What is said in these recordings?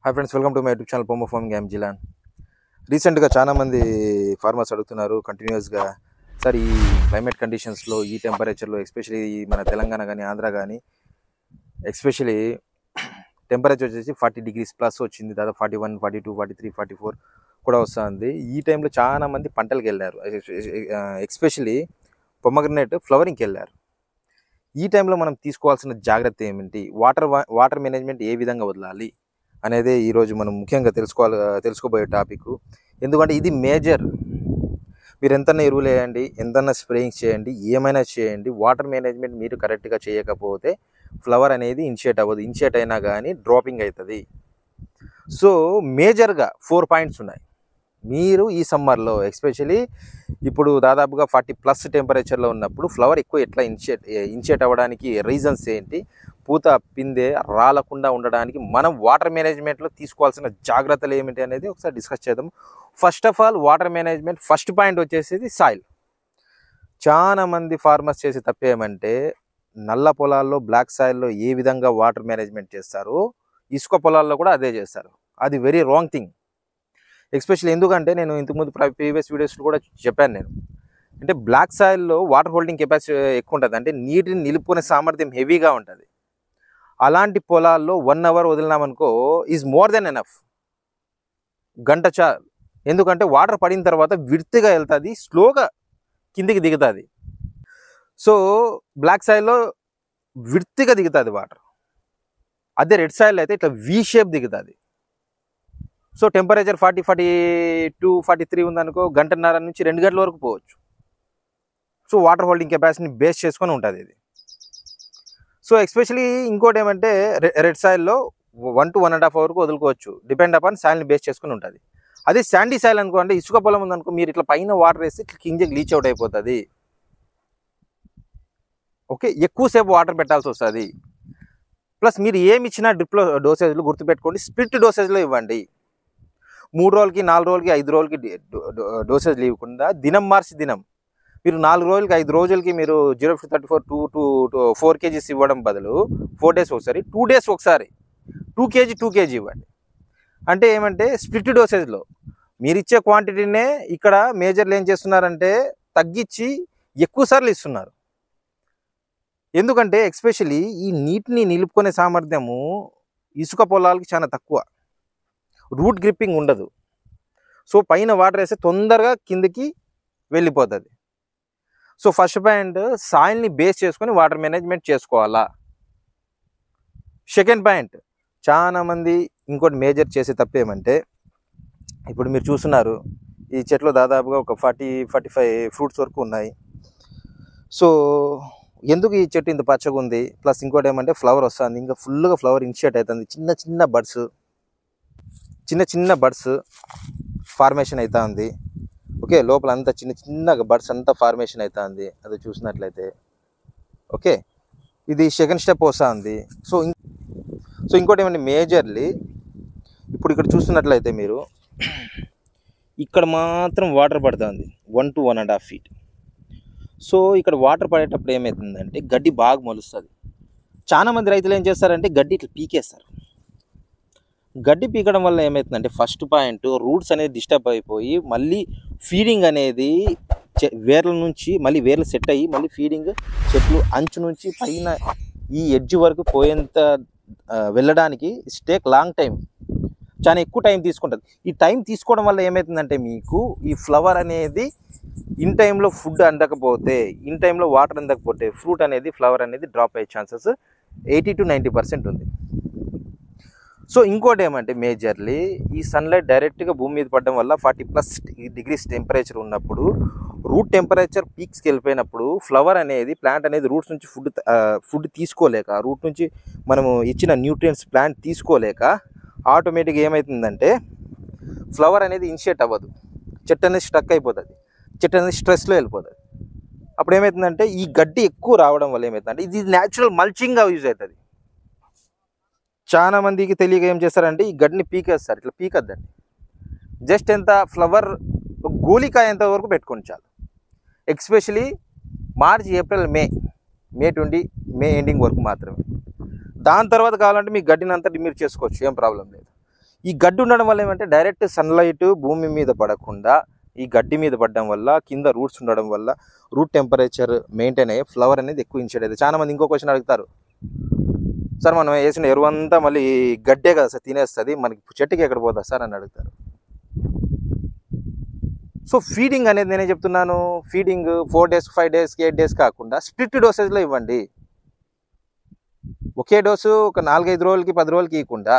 hi friends welcome to my YouTube channel పొమ్మ farming I'm Jilan రీసెంట్గా చాలామంది ఫార్మర్స్ అడుగుతున్నారు కంటిన్యూస్గా సార్ ఈ క్లైమేట్ కండిషన్స్లో ఈ టెంపరేచర్లో ఎస్పెషలీ మన తెలంగాణ కానీ ఆంధ్ర కానీ ఎస్పెషలీ టెంపరేచర్ వచ్చేసి ఫార్టీ డిగ్రీస్ ప్లస్ వచ్చింది దాదాపు forty one forty two forty three forty four కూడా వస్తుంది ఈ టైంలో చాలా మంది పంటలకు వెళ్ళారు ఎస్పెషలీ పొమ్మగ్రనేట్ ఫ్లవరింగ్కి వెళ్ళారు ఈ టైంలో మనం తీసుకోవాల్సిన జాగ్రత్త ఏమిటి వాటర్ వాటర్ మేనేజ్మెంట్ ఏ విధంగా వదలాలి అనేది ఈరోజు మనం ముఖ్యంగా తెలుసుకోవాలి తెలుసుకోబోయే టాపిక్ ఎందుకంటే ఇది మేజర్ మీరు ఎంతన్నా ఎరువులు వేయండి ఎంతన్నా స్ప్రేయింగ్ చేయండి ఏమైనా చేయండి వాటర్ మేనేజ్మెంట్ మీరు కరెక్ట్గా చేయకపోతే ఫ్లవర్ అనేది ఇనిషియేట్ అవ్వదు ఇనిషియేట్ అయినా కానీ డ్రాపింగ్ అవుతుంది సో మేజర్గా ఫోర్ పాయింట్స్ ఉన్నాయి మీరు ఈ సమ్మర్లో ఎస్పెషలీ ఇప్పుడు దాదాపుగా ఫార్టీ ప్లస్ టెంపరేచర్లో ఉన్నప్పుడు ఫ్లవర్ ఎక్కువ ఎట్లా ఇనిషియేట్ ఇనిషియేట్ అవ్వడానికి రీజన్స్ ఏంటి పూత పిందె రాలకుండా ఉండడానికి మనం వాటర్ మేనేజ్మెంట్లో తీసుకోవాల్సిన జాగ్రత్తలు ఏమిటి అనేది ఒకసారి డిస్కస్ చేద్దాం first of all water management first point వచ్చేసి సాయిల్ చాలా మంది ఫార్మర్స్ చేసే తప్పేమంటే నల్ల పొలాల్లో బ్లాక్ సాయిల్లో ఏ విధంగా వాటర్ మేనేజ్మెంట్ చేస్తారో ఇసుక పొలాల్లో కూడా అదే చేస్తారు అది వెరీ రాంగ్ థింగ్ ఎస్పెషల్లీ ఎందుకంటే నేను ఇంతకుముందు ప్రీవియస్ వీడియోస్లో కూడా చెప్పాను నేను అంటే బ్లాక్ సాయిల్లో వాటర్ హోల్డింగ్ కెపాసిటీ ఎక్కువ ఉంటుంది అంటే నీటిని నిలుపుకునే సామర్థ్యం హెవీగా ఉంటుంది అలాంటి పొలాల్లో వన్ అవర్ వదిలినామనుకో ఈజ్ మోర్ దెన్ ఎనఫ్ గంట చా ఎందుకంటే వాటర్ పడిన తర్వాత విడ్త్గా వెళ్తుంది స్లోగా కిందికి దిగుతుంది సో బ్లాక్ సాయిల్లో విడ్త్గా దిగుతుంది వాటర్ అదే రెడ్ సాయిల్ అయితే ఇట్లా వి షేప్ దిగుతుంది so temperature forty forty two forty three ఉందనుకో గంటన్నర నుంచి రెండు గంటల వరకు పోవచ్చు సో వాటర్ హోల్డింగ్ కెపాసిటీని బేస్ చేసుకొని ఉంటుంది ఇది సో ఎస్పెషలీ ఇంకోటి ఏమంటే రెడ్ సాయిల్లో one to one and half వరకు వదులుకోవచ్చు డిపెండ్ అపాన్ సాయిల్ని బేస్ చేసుకుని ఉంటుంది అదే శాండీ సాయిల్ అనుకో అంటే ఇసుక పొలం ఉందనుకో మీరు ఇట్లా పైన వాటర్ వేస్తే ఇట్లా కిందకి లీచ్ అవుట్ అయిపోతుంది ఓకే ఎక్కువసేపు వాటర్ పెట్టాల్సి వస్తుంది ప్లస్ మీరు ఏమి ఇచ్చినా డ్రిప్లో డోసేజ్లు గుర్తుపెట్టుకోండి స్ప్లిట్ డోసేజ్లో ఇవ్వండి మూడు రోజులకి నాలుగు రోజులకి ఐదు రోజులకి డోసేజ్లు ఇవ్వకుండా దినం మార్చి దినం మీరు నాలుగు రోజులకి ఐదు రోజులకి మీరు zero thirty four two two four kgs ఇవ్వడం బదులు ఫోర్ డేస్ ఒకసారి టూ డేస్ ఒకసారి టూ కేజీ టూ కేజీ ఇవ్వండి అంటే ఏమంటే స్ప్లిట్ డోసేజ్లో మీరు ఇచ్చే క్వాంటిటీనే ఇక్కడ మేజర్లు ఏం చేస్తున్నారంటే తగ్గించి ఎక్కువ సార్లు ఇస్తున్నారు ఎందుకంటే ఎస్పెషలీ ఈ నీటిని నిలుపుకునే సామర్థ్యము ఇసుక పొలాలకి చాలా తక్కువ రూట్ గ్రిప్పింగ్ ఉండదు సో పైన వాటర్ వేస్తే తొందరగా కిందకి వెళ్ళిపోతుంది సో ఫస్ట్ పాయింట్ సాయిల్ని బేస్ చేసుకొని వాటర్ మేనేజ్మెంట్ చేసుకోవాలా సెకండ్ పాయింట్ చాలా మంది ఇంకోటి మేజర్ చేసే తప్పేమంటే ఇప్పుడు మీరు చూస్తున్నారు ఈ చెట్లు దాదాపుగా ఒక ఫార్టీ ఫార్టీ ఫైవ్ ఫ్రూట్స్ వరకు ఉన్నాయి సో ఎందుకు ఈ చెట్టు ఇంత పచ్చగా ఉంది ప్లస్ ఇంకోటి ఏమంటే ఫ్లవర్ వస్తుంది ఇంకా ఫుల్గా ఫ్లవర్ ఇనిషియేట్ అవుతుంది చిన్న చిన్న బడ్స్ చిన్న చిన్న బడ్స్ ఫార్మేషన్ అవుతా ఉంది ఓకే లోపల అంతా చిన్న చిన్న బడ్స్ అంతా ఫార్మేషన్ అవుతా ఉంది అది చూసినట్లయితే ఓకే ఇది సెకండ్ స్టెప్ వస్తూ ఉంది సో సో ఇంకోటి ఏమంటే మేజర్లీ ఇప్పుడు ఇక్కడ చూస్తున్నట్లయితే మీరు ఇక్కడ మాత్రం వాటర్ పడుతుంది one to one and half feet so ఇక్కడ వాటర్ పడేటప్పుడు ఏమవుతుందంటే గడ్డి బాగా మొలుస్తుంది చాలా మంది రైతులు ఏం చేస్తారంటే గడ్డి ఇట్లా పీకేస్తారు గడ్డి పీకడం వల్ల ఏమవుతుందంటే ఫస్ట్ పాయింట్ రూట్స్ అనేది డిస్టర్బ్ అయిపోయి మళ్ళీ ఫీడింగ్ అనేది వేర్ల నుంచి మళ్ళీ వేర్లు సెట్ అయ్యి మళ్ళీ ఫీడింగ్ చెట్లు అంచు నుంచి పైన ఈ ఎడ్జ్ వరకు పోయేంత వెళ్ళడానికి టేక్ లాంగ్ టైం చాలా ఎక్కువ టైం తీసుకుంటుంది ఈ టైం తీసుకోవడం వల్ల ఏమవుతుందంటే మీకు ఈ ఫ్లవర్ అనేది ఇన్ టైంలో ఫుడ్ అందకపోతే ఇన్ టైంలో వాటర్ అందకపోతే ఫ్రూట్ అనేది ఫ్లవర్ అనేది డ్రాప్ అయ్యే chances eighty to ninety percent ఉంది సో ఇంకోటి ఏమంటే మేజర్లీ ఈ సన్లైట్ డైరెక్ట్గా భూమి మీద పడడం వల్ల ఫార్టీ ప్లస్ డిగ్రీస్ టెంపరేచర్ ఉన్నప్పుడు రూట్ టెంపరేచర్ పీక్స్కి వెళ్ళిపోయినప్పుడు ఫ్లవర్ అనేది ప్లాంట్ అనేది రూట్స్ నుంచి ఫుడ్ ఫుడ్ తీసుకోలేక రూట్ నుంచి మనము ఇచ్చిన న్యూట్రియన్స్ ప్లాంట్ తీసుకోలేక ఆటోమేటిక్గా ఏమవుతుందంటే ఫ్లవర్ అనేది ఇనిషియేట్ అవ్వదు చెట్టు అనేది స్ట్రక్ అయిపోతుంది చెట్టు అనేది స్ట్రెస్లో వెళ్ళిపోతుంది అప్పుడు ఏమవుతుందంటే ఈ గడ్డి ఎక్కువ రావడం వల్ల ఏమవుతుందంటే ఇది న్యాచురల్ మల్చింగ్గా యూజ్ అవుతుంది చాలా మందికి తెలియక ఏం చేస్తారంటే ఈ గడ్డిని పీకేస్తారు ఇట్లా పీకద్దండి జస్ట్ ఎంత ఫ్లవర్ గోలికాయ ఎంత వరకు పెట్టుకోండి చాలు especially March April May May twenty May ending వరకు మాత్రమే దాని తర్వాత కావాలంటే మీ గడ్డిని అంతా మీరు చేసుకోవచ్చు ఏం ప్రాబ్లం లేదు ఈ గడ్డి ఉండడం వల్ల ఏమంటే డైరెక్ట్ సన్లైట్ భూమి మీద పడకుండా ఈ గడ్డి మీద పడడం వల్ల కింద రూట్స్ ఉండడం వల్ల రూట్ టెంపరేచర్ మెయింటైన్ అయ్యే ఫ్లవర్ అనేది ఎక్కువ ఇన్షియేట్ అవుతుంది చాలా మంది ఇంకో క్వశ్చన్ అడుగుతారు సార్ మనం వేసిన ఎరువు అంతా మళ్ళీ గడ్డే కదా సార్ తినేస్తుంది మనకి చెట్టుకి ఎక్కడ పోతుంది సార్ అని అడుగుతారు సో ఫీడింగ్ అనేది నేనే చెప్తున్నాను ఫీడింగ్ ఫోర్ డేస్ ఫైవ్ డేస్కి ఎయిట్ డేస్ కాకుండా స్ప్లిట్ డోసేజ్లో ఇవ్వండి ఒకే డోసు ఒక నాలుగైదు రోజులకి పది రోజులకి ఇవ్వకుండా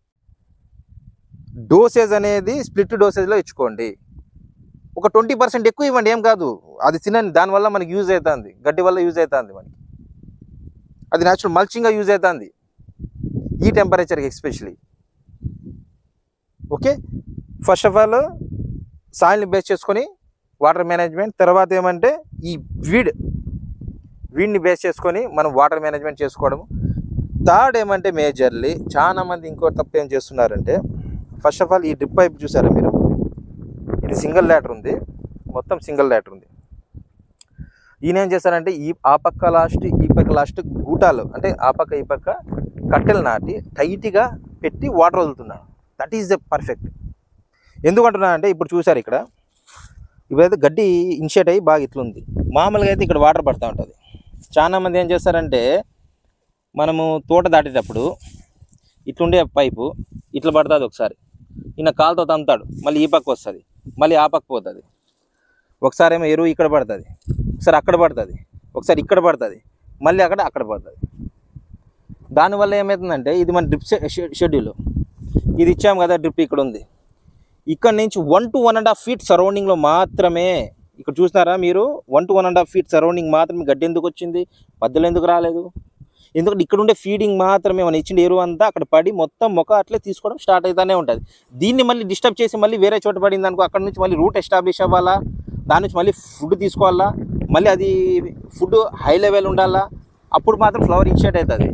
డోసేజ్ అనేది స్ప్లిట్ డోసేజ్లో ఇచ్చుకోండి ఒక ట్వంటీ పర్సెంట్ ఎక్కువ ఇవ్వండి ఏం కాదు అది తినండి దానివల్ల మనకి యూజ్ అవుతుంది గడ్డి వల్ల యూజ్ అవుతుంది మనకి అది న్యాచురల్ మల్చింగ్గా యూజ్ అవుతుంది ఈ టెంపరేచర్కి especially okay first of all సాయిల్ని బేస్ చేసుకొని వాటర్ మేనేజ్మెంట్ తర్వాత ఏమంటే ఈ వీడ్ వీడ్ని బేస్ చేసుకొని మనం వాటర్ మేనేజ్మెంట్ చేసుకోవడము థర్డ్ ఏమంటే మేజర్లీ చాలా మంది ఇంకో తప్పు ఏం చేస్తున్నారంటే ఫస్ట్ ఆఫ్ ఆల్ ఈ డ్రిప్ పైప్ చూసారా మీరు ఇది సింగిల్ ల్యాటర్ ఉంది మొత్తం సింగిల్ ల్యాటర్ ఉంది ఈయన ఏం చేస్తారంటే ఈ ఆ పక్క లాస్ట్ ఈ పక్క లాస్ట్ గూటాలు అంటే ఆ పక్క ఈ పక్క కట్టెలు నాటి టైట్గా పెట్టి వాటర్ వదులుతున్నాడు దట్ ఈస్ ద పర్ఫెక్ట్ ఎందుకంటున్నా అంటే ఇప్పుడు చూసారు ఇక్కడ ఇప్పుడైతే గడ్డి ఇన్షియేట్ అయ్యి బాగా ఇట్లుంది మామూలుగా అయితే ఇక్కడ వాటర్ పడుతూ ఉంటుంది చాలా మంది ఏం చేస్తారంటే మనము తోట దాటేటప్పుడు ఇట్లుండే పైపు ఇట్లా పడుతుంది ఒకసారి ఈయన కాలుతో తంతాడు మళ్ళీ ఈ పక్క వస్తుంది మళ్ళీ ఆ పక్క పోతుంది ఒకసారి ఏమో ఎరువు ఇక్కడ పడుతుంది ఒకసారి అక్కడ పడుతుంది ఒకసారి ఇక్కడ పడుతుంది మళ్ళీ అక్కడ అక్కడ పడుతుంది దానివల్ల ఏమవుతుందంటే ఇది మన డ్రిప్ షెడ్యూల్ ఇది ఇచ్చాము కదా డ్రిప్ ఇక్కడ ఉంది ఇక్కడ నుంచి one to one and half feet సరౌండింగ్లో మాత్రమే ఇక్కడ చూసినారా మీరు one to one and half feet surrounding మాత్రమే గడ్డి ఎందుకు వచ్చింది మధ్యలో ఎందుకు రాలేదు ఎందుకంటే ఇక్కడ ఉండే ఫీడింగ్ మాత్రమే మనం ఇచ్చిన ఎరువు అంతా అక్కడ పడి మొత్తం మొక్క అట్లే తీసుకోవడం స్టార్ట్ అవుతానే ఉంటుంది దీన్ని మళ్ళీ డిస్టర్బ్ చేసి మళ్ళీ వేరే చోట పడింది అనుకో అక్కడ నుంచి మళ్ళీ రూట్ ఎస్టాబ్లిష్ అవ్వాలా దాని నుంచి మళ్ళీ ఫుడ్ తీసుకోవాలా మళ్ళీ అది ఫుడ్ హై లెవెల్ ఉండాలా అప్పుడు మాత్రం ఫ్లవర్ ఇన్షియేట్ అవుతుంది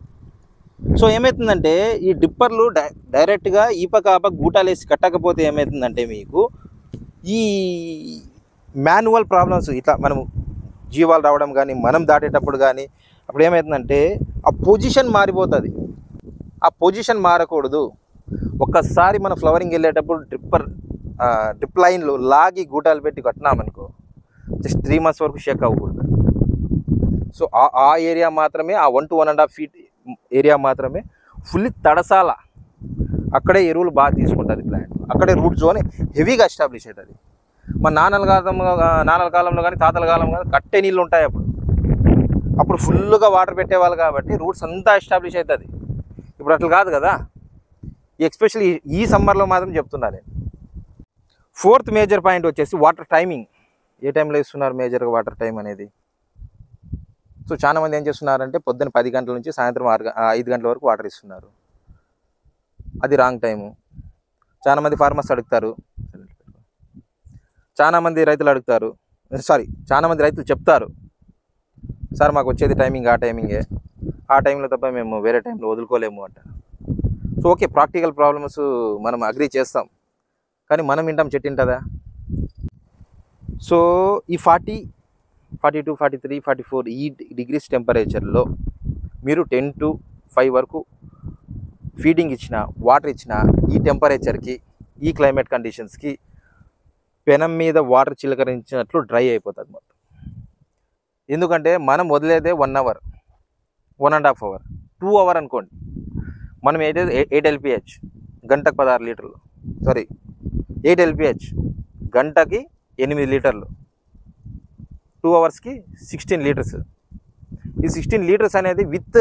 సో ఏమవుతుందంటే ఈ డిప్పర్లు డై డైరెక్ట్గా ఈ పక్క ఆ పక్క గూటాలు వేసి కట్టకపోతే ఏమవుతుందంటే మీకు ఈ మాన్యువల్ ప్రాబ్లమ్స్ ఇట్లా మనము జీవాలు రావడం కానీ మనం దాటేటప్పుడు కానీ అప్పుడు ఏమవుతుందంటే ఆ పొజిషన్ మారిపోతుంది ఆ పొజిషన్ మారకూడదు ఒక్కసారి మన ఫ్లవరింగ్ వెళ్ళేటప్పుడు డ్రిప్పర్ డ్రిప్ లైన్లు లాగి గూటాలు పెట్టి కట్టినామనుకో జస్ట్ త్రీ మంత్స్ వరకు షేక్ అవ్వకూడదు సో ఆ ఆ ఏరియా మాత్రమే ఆ one to one and half feet area మాత్రమే ఫుల్లీ తడసాల అక్కడే ఎరువులు బాగా తీసుకుంటుంది ప్లాంట్ అక్కడే రూట్ జోన్ హెవీగా ఎస్టాబ్లిష్ అవుతుంది మన నాన్నల కాలం నాన్నల కాలంలో కానీ తాతల కాలంలో కానీ కట్టే నీళ్ళు ఉంటాయి అప్పుడు అప్పుడు ఫుల్గా వాటర్ పెట్టేవాళ్ళు కాబట్టి రూట్స్ అంతా ఎస్టాబ్లిష్ అవుతుంది ఇప్పుడు అట్లా కాదు కదా ఎస్పెషల్లీ ఈ సమ్మర్లో మాత్రం చెప్తున్నా నేను ఫోర్త్ మేజర్ పాయింట్ వచ్చేసి వాటర్ టైమింగ్ ఏ టైంలో ఇస్తున్నారు మేజర్గా వాటర్ టైం అనేది సో చాలా మంది ఏం చేస్తున్నారంటే పొద్దున్న పది గంటల నుంచి సాయంత్రం ఆరు గ- ఆ, ఐదు గంటల వరకు వాటర్ ఇస్తున్నారు అది రాంగ్ టైము చాలా మంది ఫార్మర్స్ అడుగుతారు చాలా మంది రైతులు అడుగుతారు సారీ చాలా మంది రైతులు చెప్తారు సార్ మాకు వచ్చేది టైమింగ్ ఆ టైమింగే ఆ టైంలో తప్ప మేము వేరే టైంలో వదులుకోలేము అంట సో ఓకే ప్రాక్టికల్ ప్రాబ్లమ్స్ మనం అగ్రి చేస్తాం కానీ మనం వింటాం చెట్టు వింటుందా సో ఈ forty forty two forty three forty four ఈ డిగ్రీస్ టెంపరేచర్లో మీరు టెన్ టు ఫైవ్ వరకు ఫీడింగ్ ఇచ్చిన వాటర్ ఇచ్చిన ఈ టెంపరేచర్కి ఈ క్లైమేట్ కండిషన్స్కి పెనం మీద వాటర్ చిలకరించినట్లు డ్రై అయిపోతుంది మొత్తం ఎందుకంటే మనం వదిలేదే one hour one and half hour two hour అనుకోండి మనం ఏదైతే ఎయిట్ ఎల్పిహెచ్ గంటకు పదహారు లీటర్లు సారీ ఎయిట్ ఎల్పిహెచ్ గంటకి ఎనిమిది లీటర్లు టూ అవర్స్కి సిక్స్టీన్ లీటర్స్ ఈ సిక్స్టీన్ లీటర్స్ అనేది విత్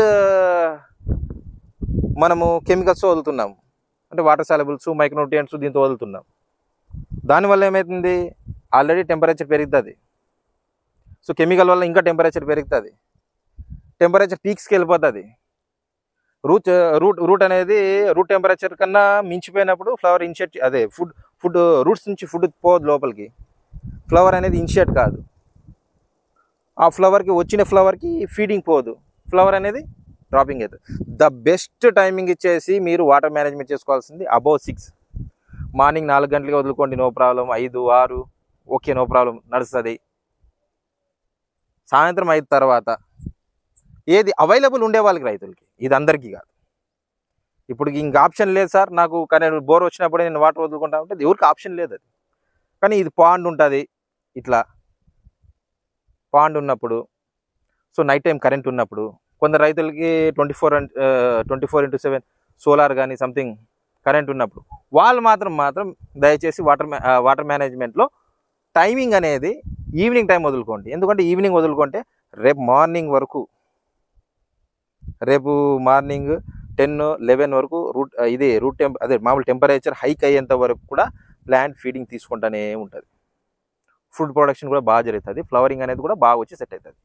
మనము కెమికల్స్ వదులుతున్నాం అంటే వాటర్ సాలబుల్స్ మైక్రోన్యూట్రియంట్స్ దీంతో వదులుతున్నాం దానివల్ల ఏమవుతుంది ఆల్రెడీ టెంపరేచర్ పెరుగుతుంది సో కెమికల్ వల్ల ఇంకా టెంపరేచర్ పెరుగుతుంది టెంపరేచర్ పీక్స్కి వెళ్ళిపోతుంది రూట్ రూట్ రూట్ అనేది రూట్ టెంపరేచర్ కన్నా మించిపోయినప్పుడు ఫ్లవర్ ఇన్షియేట్ అదే ఫుడ్ ఫుడ్ రూట్స్ నుంచి ఫుడ్ పోదు లోపలికి ఫ్లవర్ అనేది ఇన్షియేట్ కాదు ఆ ఫ్లవర్కి వచ్చిన ఫ్లవర్కి ఫీడింగ్ పోదు ఫ్లవర్ అనేది డ్రాపింగ్ అవుతుంది ద బెస్ట్ టైమింగ్ ఇచ్చేసి మీరు వాటర్ మేనేజ్మెంట్ చేసుకోవాల్సింది అబౌవ్ సిక్స్ మార్నింగ్ నాలుగు గంటలకి వదులుకోండి నో ప్రాబ్లం ఐదు ఆరు ఓకే నో ప్రాబ్లం నడుస్తుంది సాయంత్రం ఐదు తర్వాత ఏది అవైలబుల్ ఉండే వాళ్ళకి రైతులకి ఇది అందరికీ కాదు ఇప్పుడు ఇంక ఆప్షన్ లేదు సార్ నాకు కానీ బోర్ వచ్చినప్పుడు నేను వాటర్ వదులుకుంటా ఉంటే ఎవరికి ఆప్షన్ లేదు అది కానీ ఇది పాండ్ ఉంటుంది ఇట్లా పాండ్ ఉన్నప్పుడు సో నైట్ టైం కరెంట్ ఉన్నప్పుడు కొందరు రైతులకి twenty four twenty four into seven solar కానీ సంథింగ్ కరెంట్ ఉన్నప్పుడు వాళ్ళు మాత్రం మాత్రం దయచేసి వాటర్ వాటర్ మేనేజ్మెంట్లో టైమింగ్ అనేది ఈవినింగ్ టైం వదులుకోండి ఎందుకంటే ఈవినింగ్ వదులుకుంటే రేపు మార్నింగ్ వరకు రేపు మార్నింగ్ టెన్ లెవెన్ వరకు రూట్ ఇది రూట్ టెంప్ అదే మామూలు టెంపరేచర్ హైక్ అయ్యేంత వరకు కూడా ప్లాంట్ ఫీడింగ్ తీసుకుంటూనే ఉంటుంది ఫుడ్ ప్రొడక్షన్ కూడా బాగా జరుగుతుంది ఫ్లవరింగ్ అనేది కూడా బాగా వచ్చి సెట్ అవుతుంది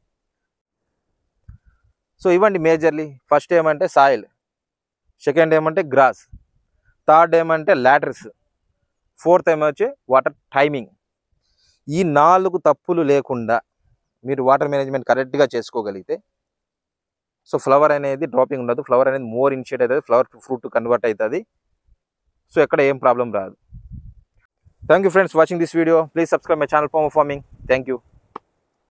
సో ఇవ్వండి మేజర్లీ ఫస్ట్ ఏమంటే సాయిల్ సెకండ్ ఏమంటే గ్రాస్ థర్డ్ ఏమంటే లాటర్స్ ఫోర్త్ ఏమో వచ్చి వాటర్ టైమింగ్ ఈ నాలుగు తప్పులు లేకుండా మీరు వాటర్ మేనేజ్మెంట్ కరెక్ట్గా చేసుకోగలిగితే సో ఫ్లవర్ అనేది డ్రాపింగ్ ఉండదు ఫ్లవర్ అనేది మోర్ ఇనిషియేట్ అవుతుంది ఫ్లవర్ ఫ్రూట్ కన్వర్ట్ అవుతుంది సో ఎక్కడ ఏం ప్రాబ్లం రాదు thank you friends watching this video please subscribe my channel farm farming thank you